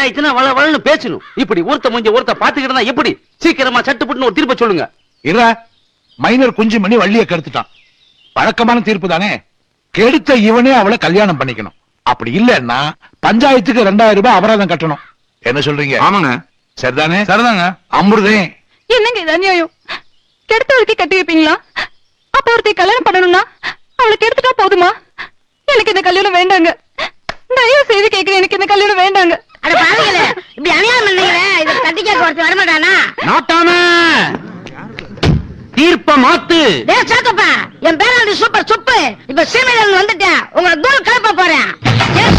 பஞ்சாயத்துனா வள வளன்னு பேசணும் இப்படி ஒருத்த முடிஞ்ச ஒருத்த பாத்துக்கிட்டு எப்படி சீக்கிரமா சட்டுப்பட்டுன்னு ஒரு தீர்ப்பை சொல்லுங்க இற மைனர் குஞ்சு மணி வள்ளிய கெடுத்துட்டான் வழக்கமான தீர்ப்பு தானே கெடுத்த இவனே அவளை கல்யாணம் பண்ணிக்கணும் அப்படி இல்லன்னா பஞ்சாயத்துக்கு ரெண்டாயிரம் ரூபாய் அபராதம் கட்டணும் என்ன சொல்றீங்க ஆமாங்க சரிதானே சரிதாங்க அமிர்தே என்னங்க இது அநியாயம் கெடுத்தவளுக்கு கட்டி வைப்பீங்களா அப்ப ஒருத்தைய கல்யாணம் பண்ணணும்னா அவளுக்கு எடுத்துட்டா போதுமா எனக்கு இந்த கல்யாணம் வேண்டாங்க தயவு செய்து கேக்குறேன் எனக்கு இந்த கல்யாணம் வேண்டாங்க அட பாருங்களே இப்படி அநியாயம் பண்ணீங்களே இது கட்டி கேட்க ஒருத்தர் வரமாட்டானா நாட்டாம தீர்ப்ப மாத்து டேய் சாத்தப்பா என் பேராண்டி சூப்பர் சுப்பு இப்ப சீமையில வந்துட்டேன் உங்களை தூரம் கிளப்ப போறேன்